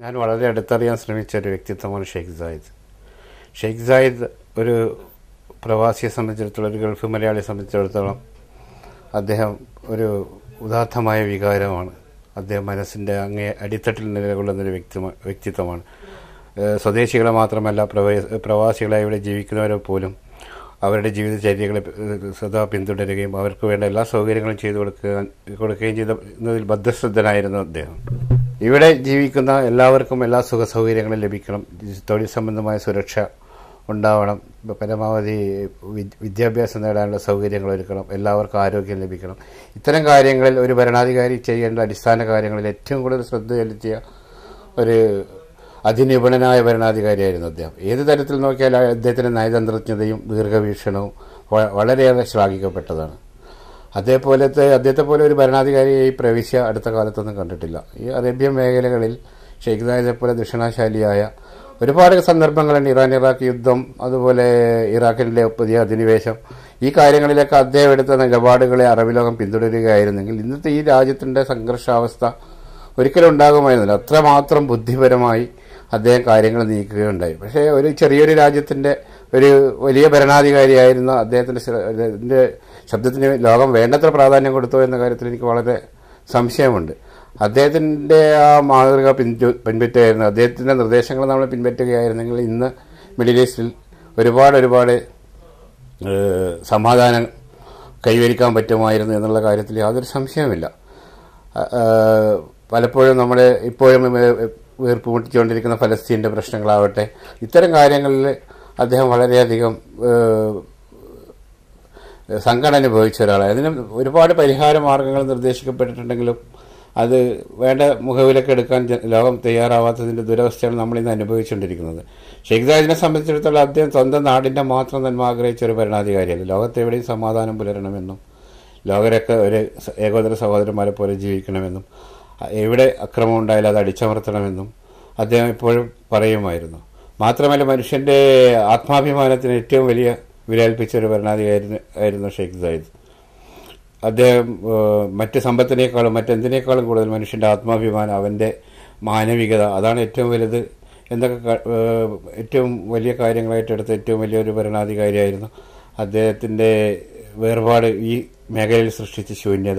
ഞാൻ വളരെ അടുത്തറിയാൻ ശ്രമിച്ച ഒരു വ്യക്തിത്വമാണ് ഷെയ്ഖ് സായിദ് ഷെയ്ഖ് സായിദ് ഒരു പ്രവാസിയെ സംബന്ധിച്ചിടത്തോളം ഒരു ഗൾഫ് മലയാളിയെ സംബന്ധിച്ചിടത്തോളം അദ്ദേഹം ഒരു ഉദാത്തമായ വികാരമാണ് അദ്ദേഹം മനസ്സിൻ്റെ അങ്ങേ അടിത്തട്ടിൽ നിലകൊള്ളുന്ന ഒരു വ്യക്തി വ്യക്തിത്വമാണ് ഏഹ് സ്വദേശികളെ മാത്രമല്ല പ്രവേ- പ്രവാസികളായി ഇവിടെ ജീവിക്കുന്നവരെ പോലും അവരുടെ ജീവിതചര്യകളെ ഏഹ് സദാ പിന്തുടരുകയും അവർക്ക് വേണ്ട എല്ലാ സൗകര്യങ്ങളും ചെയ്തു കൊടുക്കുക കൊടുക്കുകയും ചെയ്തതിൽ ബദ്ധശ്രദ്ധനായിരുന്നു അദ്ദേഹം ഇവിടെ ജീവിക്കുന്ന എല്ലാവർക്കും എല്ലാ സുഖ സൗകര്യങ്ങളും ലഭിക്കണം തൊഴിൽ സംബന്ധമായ സുരക്ഷ ഉണ്ടാവണം പരമാവധി വി- വിദ്യാഭ്യാസം നേടാനുള്ള സൗകര്യങ്ങൾ ഒരുക്കണം എല്ലാവർക്കും ആരോഗ്യം ലഭിക്കണം ഇത്തരം കാര്യങ്ങളിൽ ഒരു ഭരണാധികാരി ചെയ്യേണ്ട അടിസ്ഥാന കാര്യങ്ങളിൽ ഏറ്റവും കൂടുതൽ ശ്രദ്ധ ചെലുത്തിയ ഒരു അതിനിപുണനായ ഭരണാധികാരിയായിരുന്നു അദ്ദേഹം ഏത് തരത്തിൽ നോക്കിയാൽ അദ്ദേഹത്തിന്റെ നയതന്ത്രജ്ഞതയും ദീർഘവീക്ഷണവും വ- വളരെയേറെ ശ്ലാഘിക്കപ്പെട്ടതാണ് അതേപോലത്തെ അദ്ദേഹത്തെ പോലെ ഒരു ഭരണാധികാരിയെ ഈ പ്രവിശ്യ അടുത്ത കാലത്തൊന്നും കണ്ടിട്ടില്ല ഈ അറേബ്യൻ മേഖലകളിൽ ഷെയ്ഖ് സായിദെ പോലെ ദക്ഷിണാശാലിയായ ഒരുപാട് സന്ദർഭങ്ങളുണ്ട് ഇറാൻ ഇറാഖ് യുദ്ധം അതുപോലെ ഇറാഖിലെ പുതിയ അധിനിവേശം ഈ കാര്യങ്ങളിലൊക്കെ അദ്ദേഹം എടുത്ത നിലപാടുകളെ അറബ് ലോകം പിന്തുടരുകയായിരുന്നെങ്കിൽ ഇന്നത്തെ ഈ രാജ്യത്തിന്റെ സംഘർഷാവസ്ഥ ഒരിക്കലും ഉണ്ടാകുമായിരുന്നില്ല അത്രമാത്രം ബുദ്ധിപരമായി അദ്ദേഹം കാര്യങ്ങൾ നീക്കുകയുണ്ടായി പക്ഷേ ഒരു ചെറിയൊരു രാജ്യത്തിന്റെ ഒരു വലിയ ഭരണാധികാരിയായിരുന്ന അദ്ദേഹത്തിന്റെ ശ്ര- ഇതിന്റെ ശബ്ദത്തിന് ലോകം വേണ്ടത്ര പ്രാധാന്യം കൊടുത്തോ എന്ന കാര്യത്തിൽ എനിക്ക് വളരെ സംശയമുണ്ട് അദ്ദേഹത്തിന്റെ ആ മാതൃക പിൻറ്റു പിൻപറ്റുകയായിരുന്നു അദ്ദേഹത്തിന്റെ നിർദ്ദേശങ്ങൾ നമ്മൾ പിൻപറ്റുകയായിരുന്നെങ്കിൽ ഇന്ന് മിഡിൽ ഈസ്റ്റിൽ ഒരുപാട് ഒരുപാട് ഏഹ്, സമാധാനം കൈവരിക്കാൻ പറ്റുമായിരുന്നു എന്നുള്ള കാര്യത്തിൽ യാതൊരു സംശയവുമില്ല ഏഹ്, പലപ്പോഴും നമ്മുടെ ഇപ്പോഴും ഏഹ്, വീർപ്പ് മുട്ടിച്ചുകൊണ്ടിരിക്കുന്ന ഫലസ്തീൻ്റെ പ്രശ്നങ്ങളാവട്ടെ ഇത്തരം കാര്യങ്ങളിൽ അദ്ദേഹം വളരെയധികം ഏഹ്, സങ്കടം അനുഭവിച്ച ഒരാളാണ് അതിന് ഒരുപാട് പരിഹാര മാർഗങ്ങൾ നിർദ്ദേശിക്കപ്പെട്ടിട്ടുണ്ടെങ്കിലും അത് വേണ്ട മുഖവിലക്ക് എടുക്കാൻ ജ- ലോകം തയ്യാറാവാത്തതിന്റെ ദുരവസ്ഥയാണ് നമ്മൾ ഇന്ന് അനുഭവിച്ചുകൊണ്ടിരിക്കുന്നത് ഷെയ്ഖ് സായിദിനെ സംബന്ധിച്ചിടത്തോളം അദ്ദേഹം സ്വന്തം നാടിന്റെ മാത്രം നന്മ ആഗ്രഹിച്ച ഒരു ഭരണാധികാരിയല്ല ലോകത്തെവിടെയും സമാധാനം പുലരണമെന്നും ലോകരൊക്കെ ഒരു സ- ഏകോദര സഹോദരന്മാരെ പോലെ ജീവിക്കണമെന്നും അ- എവിടെ അക്രമം ഉണ്ടായാലും അത് അടിച്ചമർത്തണമെന്നും അദ്ദേഹം എപ്പോഴും പറയുമായിരുന്നു മാത്രമല്ല മനുഷ്യന്റെ ആത്മാഭിമാനത്തിന് ഏറ്റവും വലിയ വിലയേൽപ്പിച്ച ഒരു ഭരണാധികാരി ആയിരുന്നു ഷെയ്ഖ് സായിദ് അദ്ദേഹം ഏഹ്, മറ്റ് സമ്പത്തിനേക്കാളും മറ്റെന്തിനേക്കാളും കൂടുതൽ മനുഷ്യന്റെ ആത്മാഭിമാനം അവന്റെ മാനവികത അതാണ് ഏറ്റവും വലുത് എന്നൊക്കെ ക- ഏഹ്, ഏറ്റവും വലിയ കാര്യങ്ങളായിട്ട് എടുത്ത ഏറ്റവും വലിയൊരു ഭരണാധികാരിയായിരുന്നു അദ്ദേഹത്തിന്റെ വേർപാട് ഈ മേഖലയിൽ സൃഷ്ടിച്ച ശൂന്യത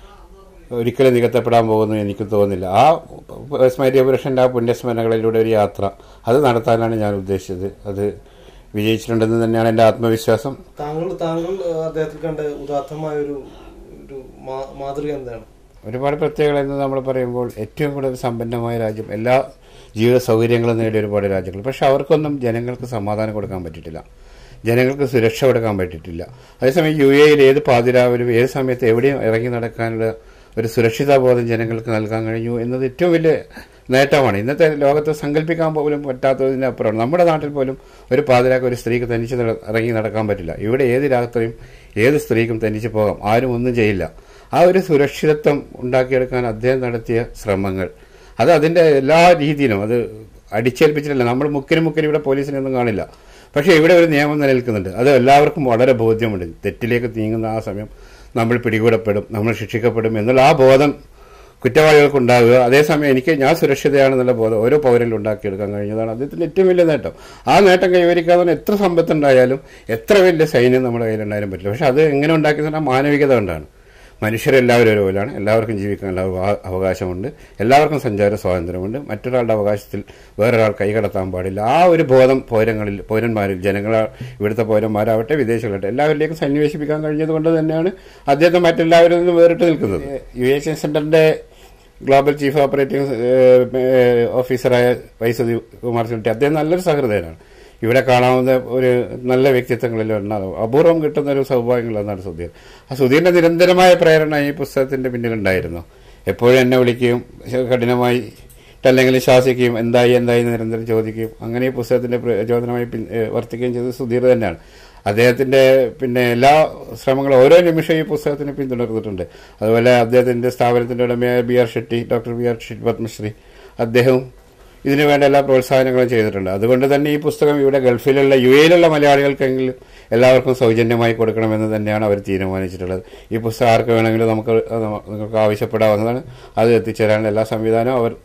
ഒരിക്കലും നികത്തപ്പെടാൻ പോകുന്നു എനിക്ക് തോന്നുന്നില്ല ആ സ്മര്യപുരുഷന്റെ ആ പുണ്യസ്മരണകളിലൂടെ ഒരു യാത്ര അത് നടത്താനാണ് ഞാൻ ഉദ്ദേശിച്ചത് അത് വിജയിച്ചിട്ടുണ്ടെന്ന് തന്നെയാണ് എൻ്റെ ആത്മവിശ്വാസം താങ്കൾ താങ്കൾ ഏഹ്, അദ്ദേഹത്തിൽ കണ്ട ഉദാത്തമായ ഒരു ഒരു മാ- മാതൃക എന്താണ് ഒരുപാട് പ്രത്യേകത എന്ന് നമ്മൾ പറയുമ്പോൾ ഏറ്റവും കൂടുതൽ സമ്പന്നമായ രാജ്യം എല്ലാ ജീവിത സൗകര്യങ്ങളും നേടിയ ഒരുപാട് രാജ്യങ്ങൾ പക്ഷെ അവർക്കൊന്നും ജനങ്ങൾക്ക് സമാധാനം കൊടുക്കാൻ പറ്റിയിട്ടില്ല ജനങ്ങൾക്ക് സുരക്ഷ കൊടുക്കാൻ പറ്റിയിട്ടില്ല അതേസമയം യു എയിൽ ഏത് പാതിരാവിലും ഏത് സമയത്ത് എവിടെയും ഇറങ്ങി നടക്കാനുള്ള ഒരു സുരക്ഷിതാ ബോധം ജനങ്ങൾക്ക് നൽകാൻ കഴിഞ്ഞു എന്നത് ഏറ്റവും വലിയ നേട്ടമാണ് ഇന്നത്തെ ലോകത്ത് സങ്കല്പിക്കാൻ പോലും പറ്റാത്തതിന് അപ്പുറമാണ് നമ്മുടെ നാട്ടിൽ പോലും ഒരു പാതിരാക്ക് ഒരു സ്ത്രീക്ക് തനിച്ച് നട- ഇറങ്ങി നടക്കാൻ പറ്റില്ല ഇവിടെ ഏത് രാത്രിയും ഏത് സ്ത്രീക്കും തനിച്ച് പോകാം ആരും ഒന്നും ചെയ്യില്ല ആ ഒരു സുരക്ഷിതത്വം ഉണ്ടാക്കിയെടുക്കാൻ അദ്ദേഹം നടത്തിയ ശ്രമങ്ങൾ അത് അതിന്റെ എല്ലാ രീതിയിലും അത് അടിച്ചേൽപ്പിച്ചിട്ടില്ല നമ്മൾ മുക്കിന് മുക്കിന് ഇവിടെ പോലീസിനൊന്നും കാണില്ല പക്ഷേ ഇവിടെ ഒരു നിയമം നിലനിൽക്കുന്നുണ്ട് അത് എല്ലാവർക്കും വളരെ ബോധ്യമുണ്ട് തെറ്റിലേക്ക് നീങ്ങുന്ന ആ സമയം നമ്മൾ പിടികൂടപ്പെടും നമ്മൾ ശിക്ഷിക്കപ്പെടും എന്നുള്ള ആ ബോധം കുറ്റവാളികൾക്ക് ഉണ്ടാവുക അതേസമയം എനിക്ക് ഞാൻ സുരക്ഷിതയാണെന്നുള്ള ബോധം ഓരോ പൗരനിലും ഉണ്ടാക്കിയെടുക്കാൻ കഴിഞ്ഞതാണ് അദ്ദേഹത്തിന്റെ ഏറ്റവും വലിയ നേട്ടം ആ നേട്ടം കൈവരിക്കാതെ എത്ര സമ്പത്തുണ്ടായാലും എത്ര വലിയ സൈന്യം നമ്മുടെ കയ്യിലുണ്ടായാലും പറ്റില്ല പക്ഷെ അത് എങ്ങനെ ഉണ്ടാക്കിയത് ആ മാനവികത കൊണ്ടാണ് മനുഷ്യരെല്ലാവരും ഒരുപോലെയാണ് എല്ലാവർക്കും ജീവിക്കാനുള്ള അവ- അവകാശമുണ്ട് എല്ലാവർക്കും സഞ്ചാര സ്വാതന്ത്ര്യമുണ്ട് മറ്റൊരാളുടെ അവകാശത്തിൽ വേറൊരാൾ കൈകടത്താൻ പാടില്ല ആ ഒരു ബോധം പൗരങ്ങളിൽ പൗരന്മാരിൽ ജനങ്ങൾ ഇവിടുത്തെ പൗരന്മാരാവട്ടെ വിദേശികളാവട്ടെ എല്ലാവരിലേക്കും സന്നിവേശിപ്പിക്കാൻ കഴിഞ്ഞത് കൊണ്ട് തന്നെയാണ് അദ്ദേഹത്തെ മറ്റെല്ലാവരിൽ നിന്നും വേറിട്ട് നിൽക്കുന്നത് യു എസ് സെന്ററിന്റെ global chief operating uh, uh, ഓഫീസറായ വൈ സുധി കുമാർ ശെട്ടി അദ്ദേഹം നല്ലൊരു സഹൃദയനാണ് ഇവിടെ കാണാവുന്ന ഒരു നല്ല വ്യക്തിത്വങ്ങളിൽ ഒന്നാണ് അപൂർവം കിട്ടുന്ന ഒരു സൗഭാഗ്യങ്ങളൊന്നാണ് സുധീർ ആ സുധീറിന്റെ നിരന്തരമായ പ്രേരണ ഈ പുസ്തകത്തിന്റെ പിന്നിലുണ്ടായിരുന്നു എപ്പോഴും എന്നെ വിളിക്കുകയും കഠിനമായി അല്ലെങ്കിൽ ശാസിക്കുകയും എന്തായി എന്തായി എന്ന് നിരന്തരം ചോദിക്കുകയും അങ്ങനെ ഈ പുസ്തകത്തിന്റെ പ്രചോദനമായി പിൻ- ഏഹ്, വർത്തിക്കുകയും ചെയ്തത് സുധീർ തന്നെയാണ് അദ്ദേഹത്തിന്റെ പിന്നെ എല്ലാ ശ്രമങ്ങളും ഓരോ നിമിഷവും ഈ പുസ്തകത്തിന് പിന്തുടർന്നിട്ടുണ്ട് അതുപോലെ അദ്ദേഹത്തിന്റെ സ്ഥാപനത്തിന്റെ ഉടമയായ B R Shetty doctor B R Shetty Padmashri അദ്ദേഹവും ഇതിനു വേണ്ട എല്ലാ പ്രോത്സാഹനങ്ങളും ചെയ്തിട്ടുണ്ട് അതുകൊണ്ട് തന്നെ ഈ പുസ്തകം ഇവിടെ ഗൾഫിലുള്ള യു എയിലുള്ള മലയാളികൾക്കെങ്കിലും എല്ലാവർക്കും സൗജന്യമായി കൊടുക്കണമെന്ന് തന്നെയാണ് അവർ തീരുമാനിച്ചിട്ടുള്ളത് ഈ പുസ്തകം ആർക്ക് വേണമെങ്കിലും നമുക്ക് അത് നമുക്ക് ആവശ്യപ്പെടാവുന്നതാണ് അത് എത്തിച്ചേരാനുള്ള എല്ലാ സംവിധാനവും അവർ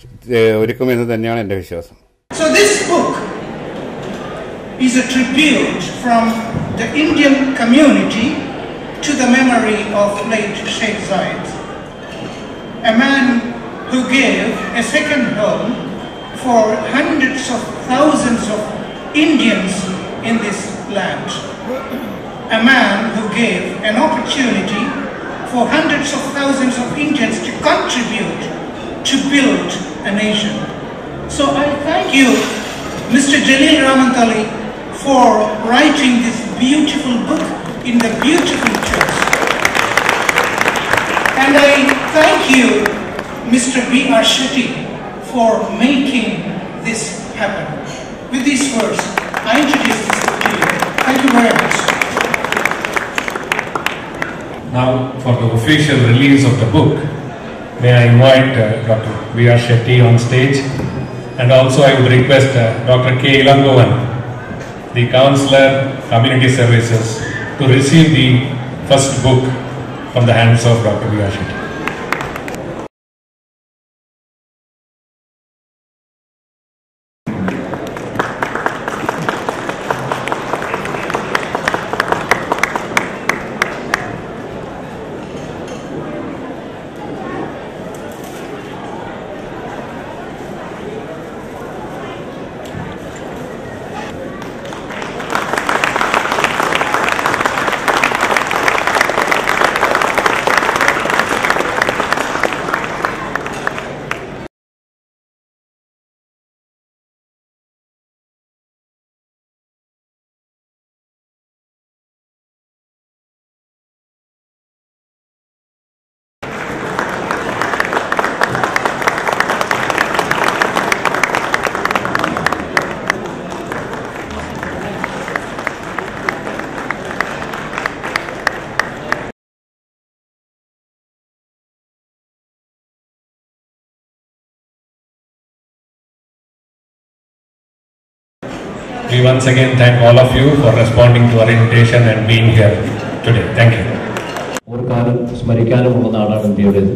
ഏഹ്, ഒരുക്കുമെന്ന് തന്നെയാണ് എൻ്റെ വിശ്വാസം So this book is a tribute from the Indian community to the memory of late Sheikh Zayed, a man who gave a second home for hundreds of thousands of Indians in this land. A man who gave an opportunity for hundreds of thousands of Indians to contribute to build a nation. So I thank you, Mr. Jalil Ramantali, for writing this beautiful book in the beautiful church. And I thank you, Mr. B.R. Shetty, for making this happen. With these words, I introduce this book to you. Thank you very much. Now, for the official release of the book, may I invite uh, Dr. V.R. Shetty on stage, and also I would request uh, Dr. K. Ilangovan, the Counselor Community Services, to receive the first book from the hands of Dr. V.R. Shetty. We once again thank all of you for responding to our invitation and being here today. Thank you. ഓർക്കാനും സ്മരിക്കാനുമുള്ള നാടാണ് ഇന്ത്യയുടേത്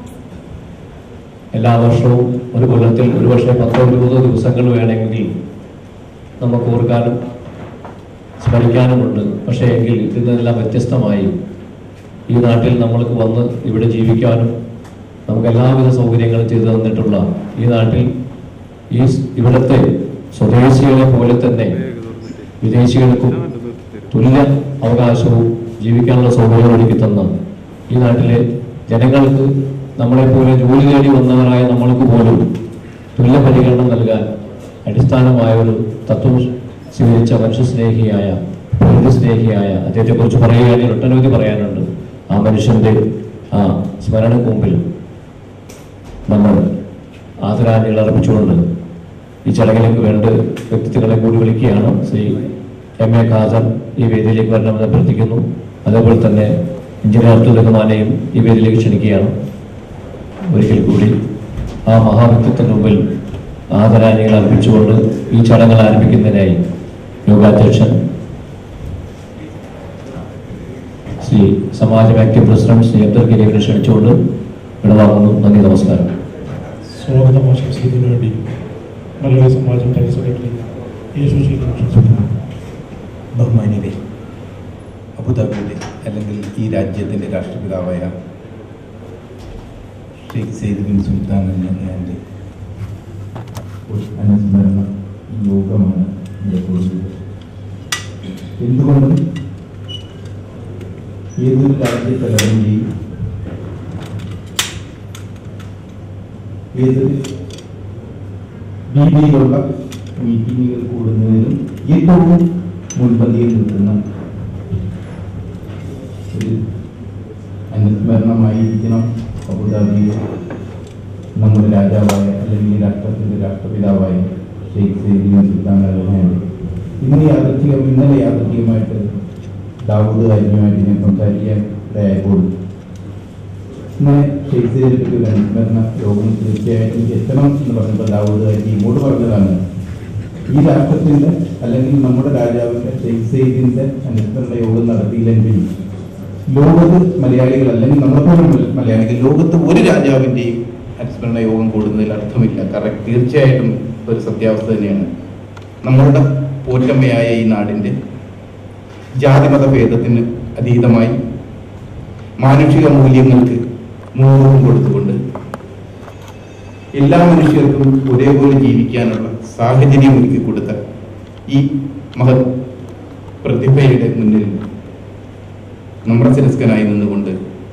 എല്ലാ വർഷവും ഒരു കൊല്ലത്തിൽ ഒരുപക്ഷെ പത്തോ ഇരുപതോ ദിവസങ്ങൾ വേണമെങ്കിൽ നമുക്ക് ഓർക്കാനും സ്മരിക്കാനുമുണ്ട് പക്ഷേ എങ്കിൽ ഇതിൽ നിന്നെല്ലാം വ്യത്യസ്തമായി ഈ നാട്ടിൽ നമ്മൾക്ക് വന്ന് ഇവിടെ ജീവിക്കാനും നമുക്ക് എല്ലാവിധ സൗകര്യങ്ങളും ചെയ്തു തന്നിട്ടുള്ള ഈ നാട്ടിൽ ഈ സ് ഇവിടുത്തെ സ്വദേശികളെ പോലെ തന്നെ വിദേശികൾക്കും തുല്യ അവകാശവും ജീവിക്കാനുള്ള സൗകര്യം ഒരുക്കി തന്ന ഈ നാട്ടിലെ ജനങ്ങൾക്ക് നമ്മളെപ്പോലെ ജോലി തേടി വന്നവരായ നമ്മൾക്ക് പോലും തുല്യ പരിഗണന നൽകാൻ അടിസ്ഥാനമായ ഒരു തത്വം സ്വീകരിച്ച മനുഷ്യസ്നേഹിയായ പ്രകൃതി സ്നേഹിയായ അദ്ദേഹത്തെക്കുറിച്ച് പറയുകയാണെങ്കിൽ ഒട്ടനവധി പറയാനുണ്ട് ആ മനുഷ്യന്റെ ആ സ്മരണക്ക് മുമ്പിൽ നമ്മൾ ആദരാഞ്ജലികൾ അർപ്പിച്ചുകൊണ്ട് ഈ ചടങ്ങിലേക്ക് വേണ്ട വ്യക്തിത്വങ്ങളെ കൂടി വിളിക്കുകയാണ് ശ്രീ എം എ ഖാദർ ഈ വേദിയിലേക്ക് വരണമെന്ന് അഭ്യർത്ഥിക്കുന്നു അതേപോലെ തന്നെ എഞ്ചിനീയർ അബ്ദുൽ റഹ്മാനെയും ഈ വേദിയിലേക്ക് ക്ഷണിക്കുകയാണ് ഒരിക്കൽ കൂടി ആ മഹാവ്യക്തിത്വത്തിന് മുമ്പിൽ ആദരാഞ്ജലികൾ അർപ്പിച്ചുകൊണ്ട് ഈ ചടങ്ങുകൾ ആരംഭിക്കുന്നതിനായി യോഗാധ്യക്ഷൻ ശ്രീ സമാജ ആക്റ്റീവ് പ്രസിഡന്റ് ശ്രീ അബ്ദുൽ കരീമിനെ ക്ഷണിച്ചുകൊണ്ട് വിടവാങ്ങുന്നു നന്ദി നമസ്കാരം സ്വാഗതം ആശംസിക്കുന്നതിന് വേണ്ടി മലയാളി സമാജം ജനറൽ സെക്രട്ടറി യേശു ശ്രീകൃഷ്ണൻ ബഹുമാനിയുടെ അബുദാബിയുടെ അല്ലെങ്കിൽ ഈ രാജ്യത്തിൻ്റെ രാഷ്ട്രപിതാവായ ഷെയ്ഖ് സെയ്ദ് ബിൻ സുൽത്താൻ എന്ന ഒരു അനുസ്മരണ യോഗമാണ് ഇതേക്കുറിച്ച് എന്തുകൊണ്ടും ഏതൊരു രാജ്യത്തലവൻ്റെയും ഏതൊരു രീതിയിലുള്ള മീറ്റിങ്ങുകൾ കൂടുന്നതിലും ഏറ്റവും മുൻപന്തിയിൽ നിൽക്കുന്ന ഒരു അനുസ്മരണമായിരിക്കണം അബുദാബിയിൽ നമ്മുടെ രാജാവായ അല്ലെങ്കിൽ ഈ രാഷ്ട്രത്തിൻ്റെ രാഷ്ട്രപിതാവായ Sheikh Zayed bin Sultan Al Nahyan ഇന്ന് യാദൃച്ഛികം ഇന്നലെ യാദൃച്ഛികമായിട്ട് ദാവൂദ് കാര്യമായിട്ട് ഞാൻ സംസാരിക്കാൻ ഇടയായപ്പോൾ ഇങ്ങനെ ഷെയ്ഖ് സെയ്ദിനെ പറ്റി ഒരു അനുസ്മരണ യോഗം തീർച്ചയായിട്ടും എത്തണം എന്ന് പറഞ്ഞപ്പോൾ ദാവൂദ് കാര്യം ഇങ്ങോട്ട് പറഞ്ഞതാണ് ഈ രാഷ്ട്രത്തിന്റെ അല്ലെങ്കിൽ നമ്മുടെ രാജാവിന്റെ ഷെയ്ഖ് സെയ്ദിന്റെ അനുസ്മരണ യോഗം നടത്തിയില്ലെങ്കിൽ ലോകത്ത് മലയാളികൾ അല്ലെങ്കിൽ നമ്മളെപ്പോലും മലയാളികൾ ലോകത്ത് ഒരു രാജാവിന്റെയും അനുസ്മരണ യോഗം കൂടുന്നതിൽ അർത്ഥമില്ല കറക്റ്റ് തീർച്ചയായിട്ടും ഒരു സത്യാവസ്ഥ തന്നെയാണ് നമ്മളുടെ പോറ്റമ്മയായ ഈ നാടിൻ്റെ ജാതിമത ഭേദത്തിന് അതീതമായി മാനുഷിക മൂല്യങ്ങൾക്ക് മുൻതൂക്കം കൊടുത്തുകൊണ്ട് എല്ലാ മനുഷ്യർക്കും ഒരേപോലെ ജീവിക്കാനുള്ള സാഹചര്യം ഒരുക്കി കൊടുത്ത ഈ മഹത് പ്രതിഭയുടെ മുന്നിൽ നമ്രശിരസ്കനായി നിന്നുകൊണ്ട്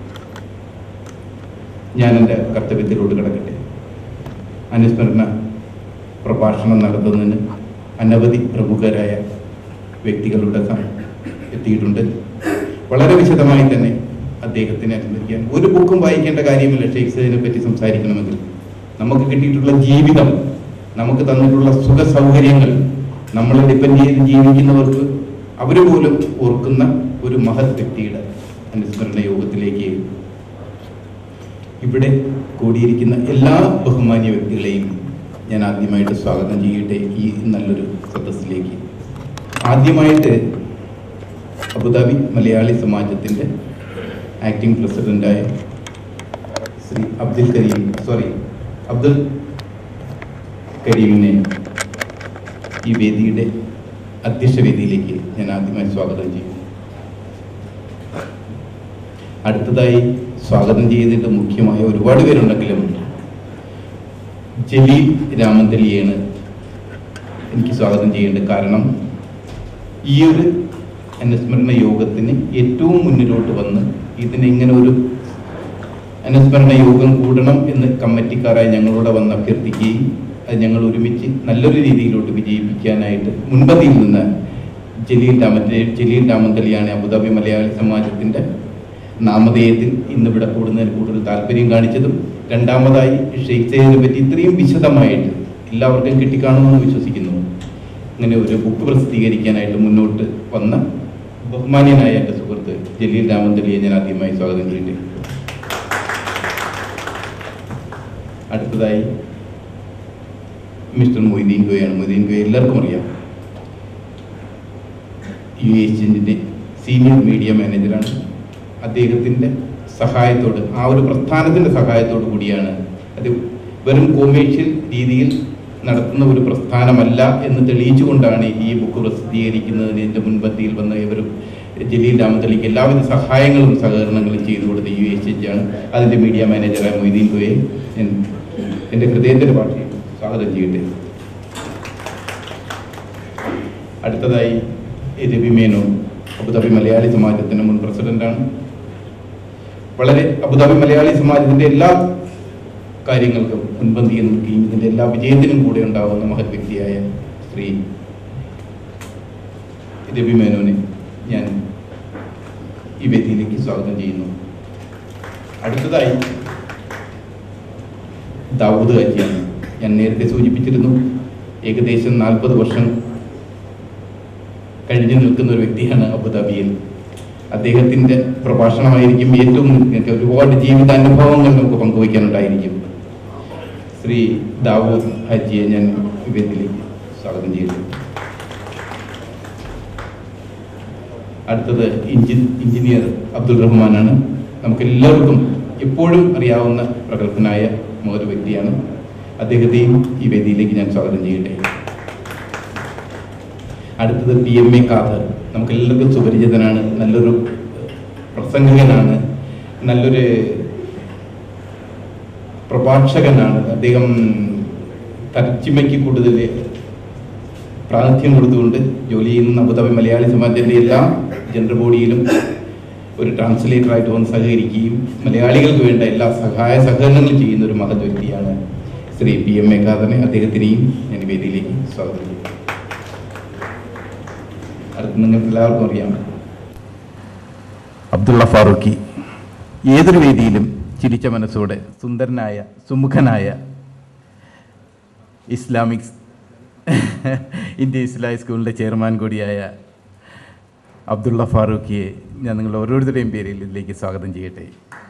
ഞാൻ എൻ്റെ കർത്തവ്യത്തിലോട്ട് കിടക്കട്ടെ അനുസ്മരണ പ്രഭാഷണം നടത്തുന്നതിന് അനവധി പ്രമുഖരായ വ്യക്തികളുടെ സം- എത്തിയിട്ടുണ്ട് വളരെ വിശദമായി തന്നെ അദ്ദേഹത്തിനെ അനുസ്മരിക്കാൻ ഒരു ബുക്കും വായിക്കേണ്ട കാര്യമില്ല ഷേക്സ്പിയറിനെ പറ്റി സംസാരിക്കണമെങ്കിൽ നമുക്ക് കിട്ടിയിട്ടുള്ള ജീവിതം നമുക്ക് തന്നിട്ടുള്ള സുഖ സൗകര്യങ്ങൾ നമ്മളെ ഡിപ്പെൻഡ് ചെയ്ത് ജീവിക്കുന്നവർക്ക് അവർ പോലും ഓർക്കുന്ന ഒരു മഹത് വ്യക്തിയുടെ അനുസ്മരണ യോഗത്തിലേക്ക് ഇവിടെ കൂടിയിരിക്കുന്ന എല്ലാ ബഹുമാന്യ വ്യക്തികളെയും ഞാൻ ആദ്യമായിട്ട് സ്വാഗതം ചെയ്യട്ടെ ഈ നല്ലൊരു സദസ്സിലേക്ക് ആദ്യമായിട്ട് അബുദാബി മലയാളി സമാജത്തിൻ്റെ ആക്ടിംഗ് പ്രസിഡന്റായ ശ്രീ അബ്ദുൽ കരീം സോറി അബ്ദുൽ കരീമിനെ ഈ വേദിയുടെ അധ്യക്ഷ വേദിയിലേക്ക് ഞാൻ ആദ്യമായി സ്വാഗതം ചെയ്യും അടുത്തതായി സ്വാഗതം ചെയ്തിട്ട് മുഖ്യമായ ഒരുപാട് പേരുണ്ടെങ്കിലും ജലീൽ രാമന്തലിയാണ് എനിക്ക് സ്വാഗതം ചെയ്യേണ്ടത് കാരണം ഈ ഒരു അനുസ്മരണ യോഗത്തിന് ഏറ്റവും മുന്നിലോട്ട് വന്ന് ഇതിന് ഇങ്ങനെ ഒരു അനുസ്മരണ യോഗം കൂടണം എന്ന് കമ്മിറ്റിക്കാരായി ഞങ്ങളോട് വന്ന് അഭ്യർത്ഥിക്കുകയും അത് ഞങ്ങൾ ഒരുമിച്ച് നല്ലൊരു രീതിയിലോട്ട് വിജയിപ്പിക്കാനായിട്ട് മുൻപതിയിൽ നിന്ന് ജലീൽ രാമത്തെ ജലീൽ രാമന്തലിയാണ് അബുദാബി മലയാളി സമാജത്തിൻ്റെ നാമധേയത്തിൽ ഇന്നിവിടെ കൂടുന്നതിന് കൂടുതൽ താല്പര്യം കാണിച്ചതും രണ്ടാമതായി ഷെയ്ഖ് സയ്യിദിനെ പറ്റി ഇത്രയും വിശദമായിട്ട് എല്ലാവർക്കും കിട്ടിക്കാണുമെന്ന് വിശ്വസിക്കുന്നു ഇങ്ങനെ ഒരു ബുക്ക് പ്രസിദ്ധീകരിക്കാനായിട്ട് മുന്നോട്ട് വന്ന ബഹുമാന്യനായ എൻ്റെ സുഹൃത്ത് ജലീൽ രാമന്തലിയെ ഞാൻ ആദ്യമായി സ്വാഗതം ചെയ്യട്ടെ അടുത്തതായി മിസ്റ്റർ മൊയ്തീൻ ഗോയാണ് മൊയ്തീൻ ഗോയ എല്ലാവർക്കും അറിയാം യു എച്ചിൻ്റെ സീനിയർ മീഡിയ മാനേജറാണ് അദ്ദേഹത്തിൻ്റെ സഹായത്തോട് ആ ഒരു പ്രസ്ഥാനത്തിൻ്റെ സഹായത്തോടു കൂടിയാണ് അത് വെറും കൊമേഴ്ഷ്യൽ രീതിയിൽ നടത്തുന്ന ഒരു പ്രസ്ഥാനമല്ല എന്ന് തെളിയിച്ചുകൊണ്ടാണ് ഈ ബുക്ക് പ്രസിദ്ധീകരിക്കുന്നതിന് എൻ്റെ മുൻപന്തിയിൽ വന്ന ഇവരും ജലീൽ രാമത്തലിക്ക് എല്ലാവിധ സഹായങ്ങളും സഹകരണങ്ങളും ചെയ്തു കൊടുത്ത യു എച്ച് എച്ച് ആണ് അതിൻ്റെ മീഡിയ മാനേജറായ മൊയ്തീൻ ഗോയെ ഞാൻ എൻ്റെ ഹൃദയത്തിൻ്റെ ഭാഷയിൽ സ്വാഗതം ചെയ്യട്ടെ അടുത്തതായി രവി മേനോൻ അബുദാബി മലയാളി സമാജത്തിൻ്റെ മുൻ പ്രസിഡന്റാണ് വളരെ അബുദാബി മലയാളി സമാജത്തിന്റെ എല്ലാ കാര്യങ്ങൾക്കും മുൻപന്തിയിൽ നിൽക്കുകയും ഇതിന്റെ എല്ലാ വിജയത്തിനും കൂടെ ഉണ്ടാവുന്ന മഹത് വ്യക്തിയായ ശ്രീ രവി മേനോനെ ഞാൻ ഈ വേദിയിലേക്ക് സ്വാഗതം ചെയ്യുന്നു അടുത്തതായി ദാവൂദ് ഹാജിയാണ് ഞാൻ നേരത്തെ സൂചിപ്പിച്ചിരുന്നു ഏകദേശം നാൽപ്പത് വർഷം കഴിഞ്ഞു നിൽക്കുന്ന ഒരു വ്യക്തിയാണ് അബുദാബിയിൽ അദ്ദേഹത്തിന്റെ പ്രഭാഷണമായിരിക്കും ഏറ്റവും നിങ്ങൾക്ക് ഒരുപാട് ജീവിതാനുഭവങ്ങൾ നമുക്ക് പങ്കുവയ്ക്കാനുണ്ടായിരിക്കും ശ്രീ ദാവൂദ് ഹജിയെ ഞാൻ ഇവത്തിലേക്ക് സ്വാഗതം ചെയ്തു അടുത്തത് എഞ്ചിൻ എഞ്ചിനീയർ അബ്ദുൾ റഹ്മാനാണ് നമുക്ക് എല്ലാവർക്കും എപ്പോഴും അറിയാവുന്ന പ്രഗത്ഭനായ ഒരു വ്യക്തിയാണ് അദ്ദേഹത്തെയും ഈ വേദിയിലേക്ക് ഞാൻ സ്വാഗതം ചെയ്യട്ടെ അടുത്തത് പി എം എ ഖാദർ നമുക്ക് എല്ലാവർക്കും സുപരിചിതനാണ് നല്ലൊരു പ്രസംഗകനാണ് നല്ലൊരു പ്രഭാഷകനാണ് അദ്ദേഹം തർജിമയ്ക്ക് കൂടുതൽ പ്രാതിനിധ്യം കൊടുത്തുകൊണ്ട് ജോലി ചെയ്യുന്ന അബുദാബി മലയാളി സമാജത്തിന്റെ എല്ലാ ജനറൽ ബോഡിയിലും ഒരു ട്രാൻസ്ലേറ്ററായിട്ട് വന്ന് സഹകരിക്കുകയും മലയാളികൾക്ക് വേണ്ട എല്ലാ സഹായ സഹകരണങ്ങളും ചെയ്യുന്ന ഒരു മഹത് വ്യക്തിയാണ് ശ്രീ പി എം എ ഖാദറിനെ അദ്ദേഹത്തിനെയും ഞാൻ ഈ വേദിയിലേക്ക് സ്വാഗതം ചെയ്യുന്നു അടുത്ത് നിങ്ങൾക്ക് എല്ലാവർക്കും അറിയാം അബ്ദുള്ള ഫാറൂഖി ഏതൊരു വേദിയിലും ചിരിച്ച മനസ്സോടെ സുന്ദരനായ സുമുഖനായ ഇസ്ലാമിക് ഇന്ത്യ ഇസ്ലാമിക് സ്കൂളിൻ്റെ ചെയർമാൻ കൂടിയായ അബ്ദുള്ള ഫാറൂഖിയെ ഞാൻ നിങ്ങൾ ഓരോരുത്തരുടെയും പേരിൽ ഇതിലേക്ക് സ്വാഗതം ചെയ്യട്ടെ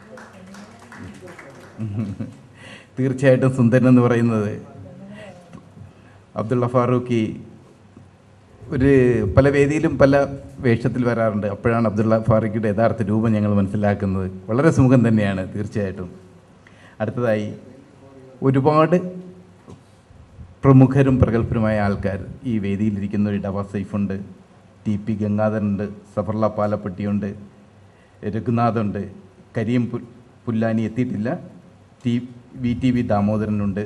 തീർച്ചയായിട്ടും സുന്ദരൻ എന്ന് പറയുന്നത് അബ്ദുള്ള ഫാറൂഖി ഒരു പല വേദിയിലും പല വേഷത്തിൽ വരാറുണ്ട് അപ്പോഴാണ് അബ്ദുള്ള ഫാറൂഖിയുടെ യഥാർത്ഥ രൂപം ഞങ്ങൾ മനസ്സിലാക്കുന്നത് വളരെ സുമുഖം തന്നെയാണ് തീർച്ചയായിട്ടും അടുത്തതായി ഒരുപാട് പ്രമുഖരും പ്രഗത്ഭരുമായ ആൾക്കാർ ഈ വേദിയിലിരിക്കുന്ന ഒരു ഡവ സൈഫുണ്ട് ടി പി ഗംഗാധരനുണ്ട് സഫർല പാലപ്പെട്ടിയുണ്ട് രഘുനാഥുണ്ട് കരീം പു പുല്ലാനി എത്തിയിട്ടില്ല ടി വി ടി വി ദാമോദരനുണ്ട്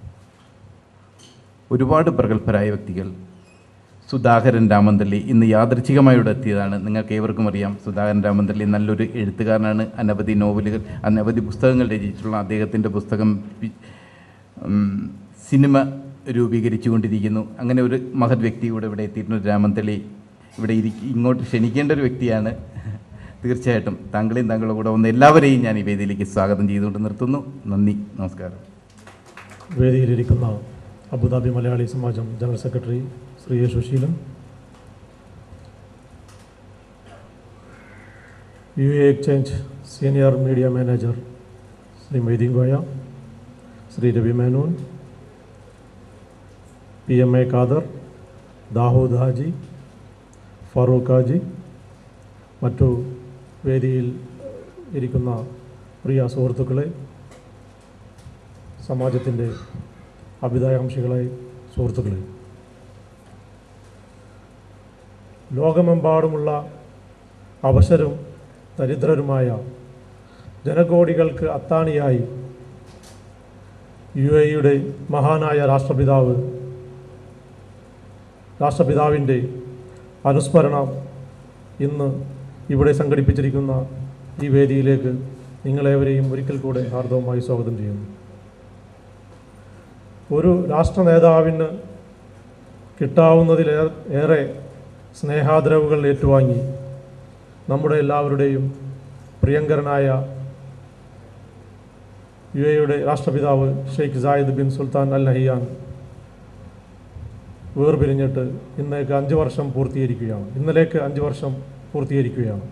ഒരുപാട് പ്രഗത്ഭരായ വ്യക്തികൾ സുധാകരൻ രാമന്തള്ളി ഇന്ന് യാദൃച്ഛികമായി ഇവിടെ എത്തിയതാണ് നിങ്ങൾക്ക് ഏവർക്കും അറിയാം സുധാകരൻ രാമന്തള്ളി നല്ലൊരു എഴുത്തുകാരനാണ് അനവധി നോവലുകൾ അനവധി പുസ്തകങ്ങൾ രചിച്ചിട്ടുള്ള അദ്ദേഹത്തിൻ്റെ പുസ്തകം വി- ഉം, സിനിമ രൂപീകരിച്ചുകൊണ്ടിരിക്കുന്നു അങ്ങനെ ഒരു മഹത് വ്യക്തി കൂടെ ഇവിടെ എത്തിയിട്ടുണ്ട് രാമന്തള്ളി ഇവിടെ ഇരിക്ക ഇങ്ങോട്ട് ക്ഷണിക്കേണ്ട ഒരു വ്യക്തിയാണ് തീർച്ചയായിട്ടും താങ്കളെയും താങ്കളുടെ കൂടെ വന്ന എല്ലാവരെയും ഞാൻ ഈ വേദിയിലേക്ക് സ്വാഗതം ചെയ്തുകൊണ്ട് നിർത്തുന്നു നന്ദി നമസ്കാരം വേദിയിലിരിക്കുന്ന Abu Dhabi Malayali Samajam general secretary Shri A Susheelan U A exchange senior media manager Shri Maideen Goya Shri Ravi Menon P M A Khader Dawood Haji Farooq Haji മറ്റു വേദിയിൽ ഇരിക്കുന്ന പ്രിയ സുഹൃത്തുക്കളെ സമാജത്തിൻ്റെ അഭിതാകാംക്ഷികളായി സുഹൃത്തുക്കളെ ലോകമെമ്പാടുമുള്ള അവശരും ദരിദ്രരുമായ ജനകോടികൾക്ക് അത്താണിയായി യു എയുടെ മഹാനായ രാഷ്ട്രപിതാവ് രാഷ്ട്രപിതാവിൻ്റെ അനുസ്മരണം ഇന്ന് ഇവിടെ സംഘടിപ്പിച്ചിരിക്കുന്ന ഈ വേദിയിലേക്ക് നിങ്ങളേവരെയും ഒരിക്കൽ കൂടെ ഹാർദവമായി സ്വാഗതം ചെയ്യുന്നു ഒരു രാഷ്ട്ര നേതാവിന് കിട്ടാവുന്നതിലേറെ ഏറെ സ്നേഹാദരവുകൾ ഏറ്റുവാങ്ങി നമ്മുടെ എല്ലാവരുടെയും പ്രിയങ്കരനായ യു എയുടെ രാഷ്ട്രപിതാവ് Sheikh Zayed bin Sultan Al Nahyan വേർപിരിഞ്ഞിട്ട് ഇന്നേക്ക് അഞ്ച് വർഷം പൂർത്തീകരിക്കുകയാണ് ഇന്നലേക്ക് അഞ്ച് വർഷം പൂർത്തീകരിക്കുകയാണ്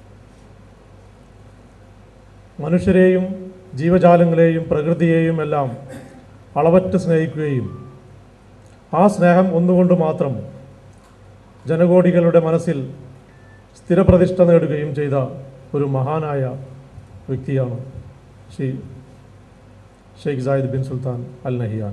മനുഷ്യരെയും ജീവജാലങ്ങളെയും പ്രകൃതിയെയും എല്ലാം അളവറ്റ് സ്നേഹിക്കുകയും ആ സ്നേഹം ഒന്നുകൊണ്ട് മാത്രം ജനകോടികളുടെ മനസ്സിൽ സ്ഥിരപ്രതിഷ്ഠ നേടുകയും ചെയ്ത ഒരു മഹാനായ വ്യക്തിയാണ് Shri Sheikh Zayed bin Sultan Al Nahyan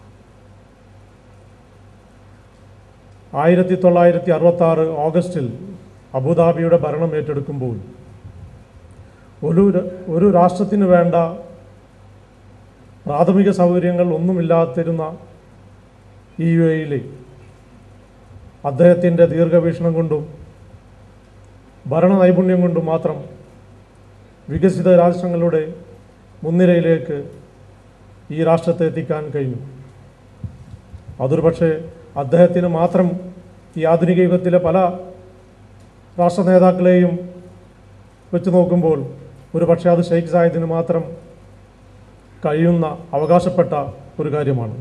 ആയിരത്തി തൊള്ളായിരത്തി അറുപത്തി ആറ് ഓഗസ്റ്റിൽ അബുദാബിയുടെ ഭരണം ഏറ്റെടുക്കുമ്പോൾ ഒരു ര- ഒരു രാഷ്ട്രത്തിന് വേണ്ട പ്രാഥമിക സൗകര്യങ്ങൾ ഒന്നുമില്ലാത്തിരുന്ന ഈ യു എയിൽ അദ്ദേഹത്തിൻ്റെ ദീർഘവീക്ഷണം കൊണ്ടും ഭരണ നൈപുണ്യം കൊണ്ടും മാത്രം വികസിത രാഷ്ട്രങ്ങളുടെ മുൻനിരയിലേക്ക് ഈ രാഷ്ട്രത്തെ എത്തിക്കാൻ കഴിഞ്ഞു അതൊരു പക്ഷേ അദ്ദേഹത്തിന് മാത്രം ഈ ആധുനിക യുഗത്തിലെ പല രാഷ്ട്ര നേതാക്കളെയും വെച്ച് നോക്കുമ്പോൾ ഒരു പക്ഷേ അത് ഷെയ്ഖ് സായിദിന് മാത്രം കഴിയുന്ന അവകാശപ്പെട്ട ഒരു കാര്യമാണ്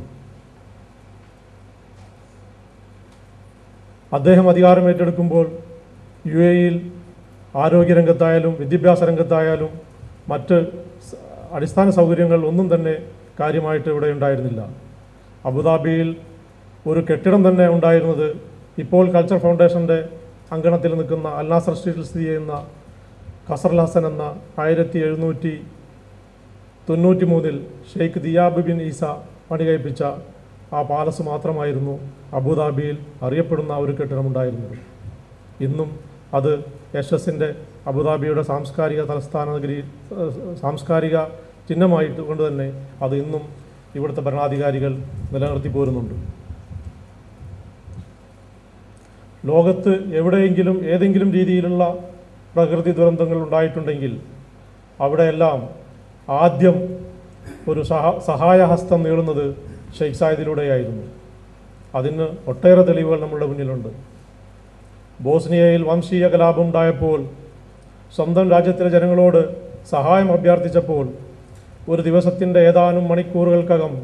അദ്ദേഹം അധികാരം ഏറ്റെടുക്കുമ്പോൾ യു എയിൽ ആരോഗ്യരംഗത്തായാലും വിദ്യാഭ്യാസ രംഗത്തായാലും മറ്റ് സ- അടിസ്ഥാന സൗകര്യങ്ങൾ ഒന്നും തന്നെ കാര്യമായിട്ട് ഇവിടെ ഉണ്ടായിരുന്നില്ല അബുദാബിയിൽ ഒരു കെട്ടിടം തന്നെ ഉണ്ടായിരുന്നത് ഇപ്പോൾ കൾച്ചർ ഫൗണ്ടേഷൻ്റെ അങ്കണത്തിൽ നിൽക്കുന്ന അൽനാസർ സ്ട്രീറ്റിൽ സ്ഥിതി ചെയ്യുന്ന ഖസർ ഹസൻ എന്ന ആയിരത്തി എഴുന്നൂറ്റി തൊണ്ണൂറ്റി മൂന്നിൽ ഷെയ്ഖ് ദിയാബ് ബിൻ ഈസ പണി കഴിപ്പിച്ച ആ പാലസ് മാത്രമായിരുന്നു അബുദാബിയിൽ അറിയപ്പെടുന്ന ഒരു കെട്ടിടമുണ്ടായിരുന്നത് ഇന്നും അത് യശസ്സിൻ്റെ അബുദാബിയുടെ സാംസ്കാരിക തലസ്ഥാന നഗരി ഏഹ്, സാംസ്കാരിക ചിഹ്നമായിട്ട് കൊണ്ട് തന്നെ അത് ഇന്നും ഇവിടുത്തെ ഭരണാധികാരികൾ നിലനിർത്തി പോരുന്നുണ്ട് ലോകത്ത് എവിടെയെങ്കിലും ഏതെങ്കിലും രീതിയിലുള്ള പ്രകൃതി ദുരന്തങ്ങൾ ഉണ്ടായിട്ടുണ്ടെങ്കിൽ അവിടെയെല്ലാം ആദ്യം ഒരു സഹ സഹായഹസ്തം നീളുന്നത് ഷെയ്ഖ് സായിദിലൂടെയായിരുന്നു അതിന് ഒട്ടേറെ തെളിവുകൾ നമ്മുടെ മുന്നിലുണ്ട് ബോസ്നിയയിൽ വംശീയ കലാപം ഉണ്ടായപ്പോൾ സ്വന്തം രാജ്യത്തിലെ ജനങ്ങളോട് സഹായം അഭ്യർത്ഥിച്ചപ്പോൾ ഒരു ദിവസത്തിൻ്റെ ഏതാനും മണിക്കൂറുകൾക്കകം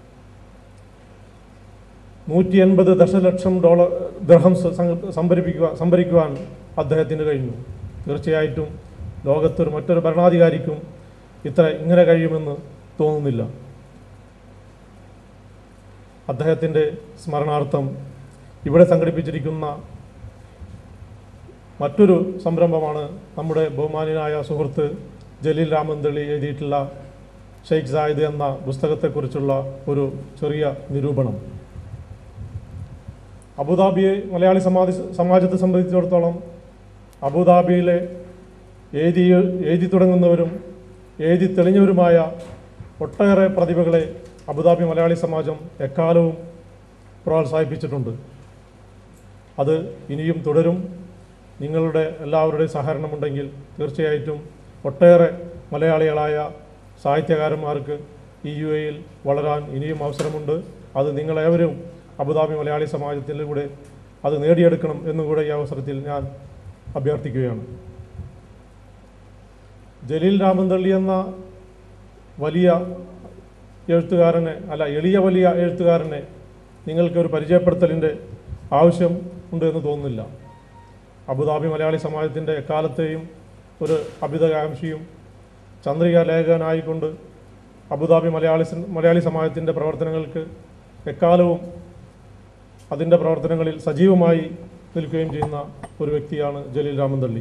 നൂറ്റി എൺപത് ദശലക്ഷം ഡോളർ ദ്രഹംസ് സംഭരിപ്പിക്കുക സംഭരിക്കുവാൻ അദ്ദേഹത്തിന് കഴിഞ്ഞു തീർച്ചയായിട്ടും ലോകത്തൊരു മറ്റൊരു ഭരണാധികാരിക്കും ഇത്ര ഇങ്ങനെ കഴിയുമെന്ന് തോന്നുന്നില്ല അദ്ദേഹത്തിൻ്റെ സ്മരണാർത്ഥം ഇവിടെ സംഘടിപ്പിച്ചിരിക്കുന്ന മറ്റൊരു സംരംഭമാണ് നമ്മുടെ ബഹുമാനായ സുഹൃത്ത് ജലീൽ രാമന്തള്ളി എഴുതിയിട്ടുള്ള ഷെയ്ഖ് സായിദ് എന്ന പുസ്തകത്തെക്കുറിച്ചുള്ള ഒരു ചെറിയ നിരൂപണം അബുദാബിയെ മലയാളി സമാജ സമാജത്തെ സംബന്ധിച്ചിടത്തോളം അബുദാബിയിലെ എഴുതി എഴുതി തുടങ്ങുന്നവരും എഴുതി തെളിഞ്ഞവരുമായ ഒട്ടേറെ പ്രതിഭകളെ അബുദാബി മലയാളി സമാജം എക്കാലവും പ്രോത്സാഹിപ്പിച്ചിട്ടുണ്ട് അത് ഇനിയും തുടരും നിങ്ങളുടെ എല്ലാവരുടെയും സഹകരണമുണ്ടെങ്കിൽ തീർച്ചയായിട്ടും ഒട്ടേറെ മലയാളികളായ സാഹിത്യകാരന്മാർക്ക് ഈ യു എയിൽ വളരാൻ ഇനിയും അവസരമുണ്ട് അത് നിങ്ങളേവരും അബുദാബി മലയാളി സമാജത്തിലൂടെ അത് നേടിയെടുക്കണം എന്നും കൂടെ ഈ അവസരത്തിൽ ഞാൻ അഭ്യർത്ഥിക്കുകയാണ് ജലീൽ രാമന്തള്ളി എന്ന വലിയ എഴുത്തുകാരനെ അല്ല എളിയ വലിയ എഴുത്തുകാരനെ നിങ്ങൾക്ക് ഒരു പരിചയപ്പെടുത്തലിൻ്റെ ആവശ്യം ഉണ്ട് എന്ന് തോന്നുന്നില്ല അബുദാബി മലയാളി സമാജത്തിൻ്റെ എക്കാലത്തെയും ഒരു അഭിതകാംക്ഷിയും ചന്ദ്രിക ലേഖകനായിക്കൊണ്ട് അബുദാബി മലയാളി സ- മലയാളി സമാജത്തിൻ്റെ പ്രവർത്തനങ്ങൾക്ക് എക്കാലവും അതിൻ്റെ പ്രവർത്തനങ്ങളിൽ സജീവമായി നിൽക്കുകയും ചെയ്യുന്ന ഒരു വ്യക്തിയാണ് ജലീൽ രാമന്തള്ളി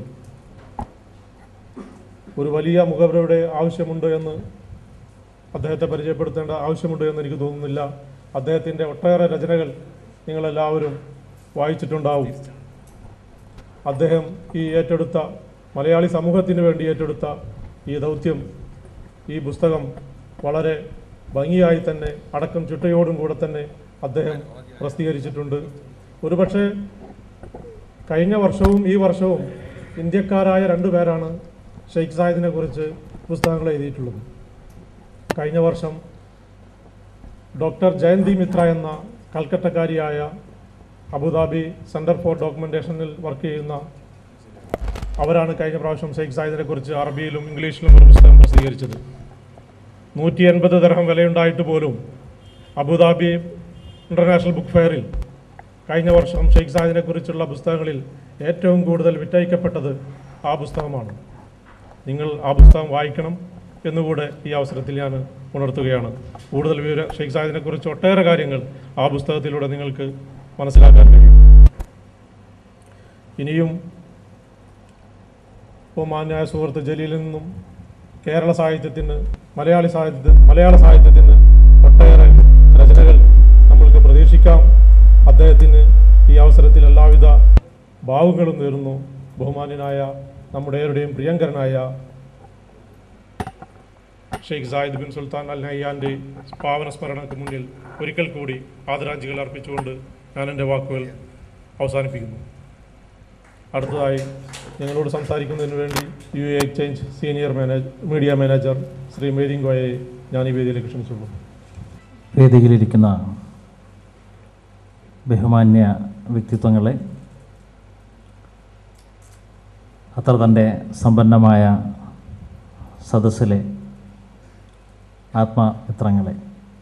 ഒരു വലിയ മുഖവരയുടെ ആവശ്യമുണ്ട് എന്ന് അദ്ദേഹത്തെ പരിചയപ്പെടുത്തേണ്ട ആവശ്യമുണ്ട് എന്ന് എനിക്ക് തോന്നുന്നില്ല അദ്ദേഹത്തിൻ്റെ ഒട്ടേറെ രചനകൾ നിങ്ങളെല്ലാവരും വായിച്ചിട്ടുണ്ടാവും അദ്ദേഹം ഈ ഏറ്റെടുത്ത മലയാളി സമൂഹത്തിന് വേണ്ടി ഏറ്റെടുത്ത ഈ ദൗത്യം ഈ പുസ്തകം വളരെ ഭംഗിയായി തന്നെ അടക്കം ചിട്ടയോടും കൂടെ തന്നെ അദ്ദേഹം പ്രസിദ്ധീകരിച്ചിട്ടുണ്ട് ഒരുപക്ഷെ കഴിഞ്ഞ വർഷവും ഈ വർഷവും ഇന്ത്യക്കാരായ രണ്ടു പേരാണ് ഷെയ്ഖ് സായിദിനെ കുറിച്ച് പുസ്തകങ്ങൾ എഴുതിയിട്ടുള്ളത് കഴിഞ്ഞ വർഷം ഡോക്ടർ ജയന്തി മിത്ര എന്ന കൽക്കട്ടക്കാരിയായ അബുദാബി സെൻറ്റർ ഫോർ ഡോക്യുമെൻറ്റേഷനിൽ വർക്ക് ചെയ്യുന്ന അവരാണ് കഴിഞ്ഞ പ്രാവശ്യം ഷെയ്ഖ് സായിദിനെ കുറിച്ച് അറബിയിലും ഇംഗ്ലീഷിലും ഒരു പുസ്തകം പ്രസിദ്ധീകരിച്ചത് നൂറ്റി എൺപത് ദർഹം വിലയുണ്ടായിട്ട് പോലും അബുദാബി ഇൻ്റർനാഷണൽ ബുക്ക് ഫെയറിൽ കഴിഞ്ഞ വർഷം ഷെയ്ഖ് സായിദിനെ കുറിച്ചുള്ള പുസ്തകങ്ങളിൽ ഏറ്റവും കൂടുതൽ വിറ്റഴിക്കപ്പെട്ടത് ആ പുസ്തകമാണ് നിങ്ങൾ ആ പുസ്തകം വായിക്കണം എന്നുകൂടെ ഈ അവസരത്തിൽ ഞാൻ ഉണർത്തുകയാണ് കൂടുതൽ വിവര ഷെയ്ഖ് സായിദിനെ കുറിച്ച് ഒട്ടേറെ കാര്യങ്ങൾ ആ പുസ്തകത്തിലൂടെ നിങ്ങൾക്ക് മനസ്സിലാക്കാൻ കഴിയും ഇനിയും ബഹുമാന്യായ സുഹൃത്ത് ജലീലിൽ നിന്നും കേരള സാഹിത്യത്തിന് മലയാളി സാഹിത്യത്തിന് മലയാള സാഹിത്യത്തിന് ഒട്ടേറെ രചനകൾ നമ്മൾക്ക് പ്രതീക്ഷിക്കാം അദ്ദേഹത്തിന് ഈ അവസരത്തിൽ എല്ലാവിധ ഭാവുകളും നേരുന്നു ബഹുമാന്യനായ നമ്മുടെ ഏവരുടെയും പ്രിയങ്കരനായ Sheikh Zayed bin Sultan Al നയ്യാൻ്റെ പാവന സ്മരണക്ക് മുന്നിൽ ഒരിക്കൽ കൂടി ആദരാഞ്ജലികൾ അർപ്പിച്ചുകൊണ്ട് ഞാൻ എൻ്റെ വാക്കുകൾ അവസാനിപ്പിക്കുന്നു അടുത്തതായി ഞങ്ങളോട് സംസാരിക്കുന്നതിന് വേണ്ടി U A exchange senior manage media manager Shri മേരിങ്കോയെ ഞാൻ ഈ വേദിയിലേക്ക് ക്ഷണിച്ചുള്ളൂ വേദിയിലിരിക്കുന്ന ബഹുമാന്യ വ്യക്തിത്വങ്ങളെ അത്ര തൻ്റെ സമ്പന്നമായ സദസ്സിലെ ആത്മമിത്രങ്ങളെ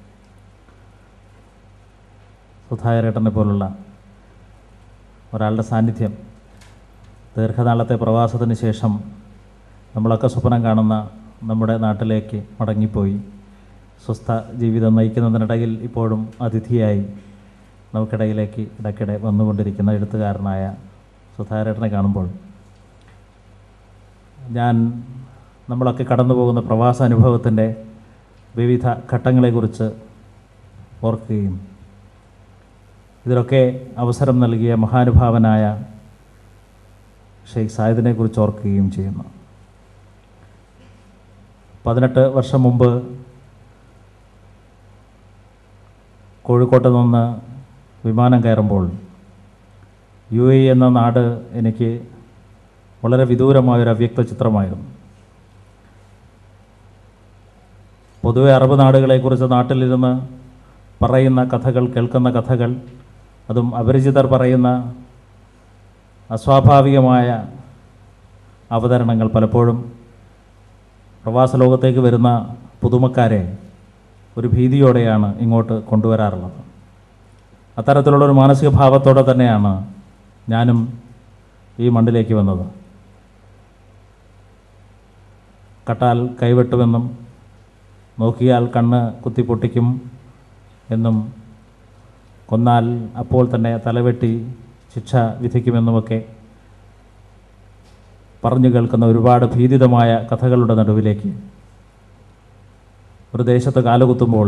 സുധാകരേട്ടനെ പോലുള്ള ഒരാളുടെ സാന്നിധ്യം ദീർഘനാളത്തെ പ്രവാസത്തിന് ശേഷം നമ്മളൊക്കെ സ്വപ്നം കാണുന്ന നമ്മുടെ നാട്ടിലേക്ക് മടങ്ങിപ്പോയി സ്വസ്ഥ ജീവിതം നയിക്കുന്നതിനിടയിൽ ഇപ്പോഴും അതിഥിയായി നമുക്കിടയിലേക്ക് ഇടയ്ക്കിടെ വന്നുകൊണ്ടിരിക്കുന്ന എഴുത്തുകാരനായ സുധാകരേട്ടനെ കാണുമ്പോൾ ഞാൻ നമ്മളൊക്കെ കടന്നു പോകുന്ന പ്രവാസ അനുഭവത്തിൻ്റെ വിവിധ ഘട്ടങ്ങളെക്കുറിച്ച് ഓർക്കുകയും ഇതിലൊക്കെ അവസരം നൽകിയ മഹാനുഭാവനായ ഷെയ്ഖ് സായിദിനെ കുറിച്ച് ഓർക്കുകയും ചെയ്യുന്നു പതിനെട്ട് വർഷം മുമ്പ് കോഴിക്കോട്ട് നിന്ന് വിമാനം കയറുമ്പോൾ യു എ എന്ന നാട് എനിക്ക് വളരെ വിദൂരമായൊരു അവ്യക്ത ചിത്രമായിരുന്നു പൊതുവെ അറബ് നാടുകളെക്കുറിച്ച് നാട്ടിലിരുന്ന് പറയുന്ന കഥകൾ കേൾക്കുന്ന കഥകൾ അതും അപരിചിതർ പറയുന്ന അസ്വാഭാവികമായ അവതരണങ്ങൾ പലപ്പോഴും പ്രവാസ ലോകത്തേക്ക് വരുന്ന പുതുമക്കാരെ ഒരു ഭീതിയോടെയാണ് ഇങ്ങോട്ട് കൊണ്ടുവരാറുള്ളത് അത്തരത്തിലുള്ളൊരു മാനസിക ഭാവത്തോടെ തന്നെയാണ് ഞാനും ഈ മണ്ണിലേക്ക് വന്നത് കട്ടാൽ കൈവെട്ടുമെന്നും നോക്കിയാൽ കണ്ണ് കുത്തിപ്പൊട്ടിക്കും എന്നും കൊന്നാൽ അപ്പോൾ തന്നെ തലവെട്ടി ശിക്ഷ വിധിക്കുമെന്നുമൊക്കെ പറഞ്ഞു കേൾക്കുന്ന ഒരുപാട് ഭീതിതമായ കഥകളുടെ നടുവിലേക്ക് ഒരു ദേശത്ത് കാലുകുത്തുമ്പോൾ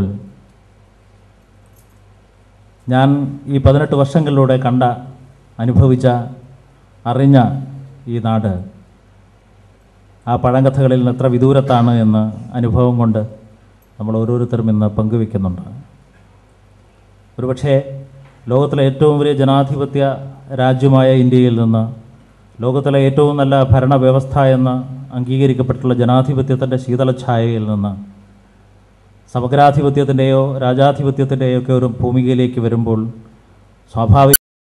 ഞാൻ ഈ പതിനെട്ട് വർഷങ്ങളിലൂടെ കണ്ട അനുഭവിച്ച അറിഞ്ഞ ഈ നാട് ആ പഴങ്കഥകളിൽ നിന്ന് എത്ര വിദൂരത്താണ് എന്ന് അനുഭവം കൊണ്ട് നമ്മൾ ഓരോരുത്തരും ഇന്ന് പങ്കുവെക്കുന്നുണ്ട് ഒരുപക്ഷേ ലോകത്തിലെ ഏറ്റവും വലിയ ജനാധിപത്യ രാജ്യമായ ഇന്ത്യയിൽ നിന്ന് ലോകത്തിലെ ഏറ്റവും നല്ല ഭരണവ്യവസ്ഥ എന്ന് അംഗീകരിക്കപ്പെട്ടുള്ള ജനാധിപത്യത്തിൻ്റെ ശീതളഛായയിൽ നിന്ന് സമഗ്രാധിപത്യത്തിൻ്റെയോ രാജാധിപത്യത്തിൻ്റെയോ ഒക്കെ ഒരു ഭൂമികയിലേക്ക് വരുമ്പോൾ സ്വാഭാവിക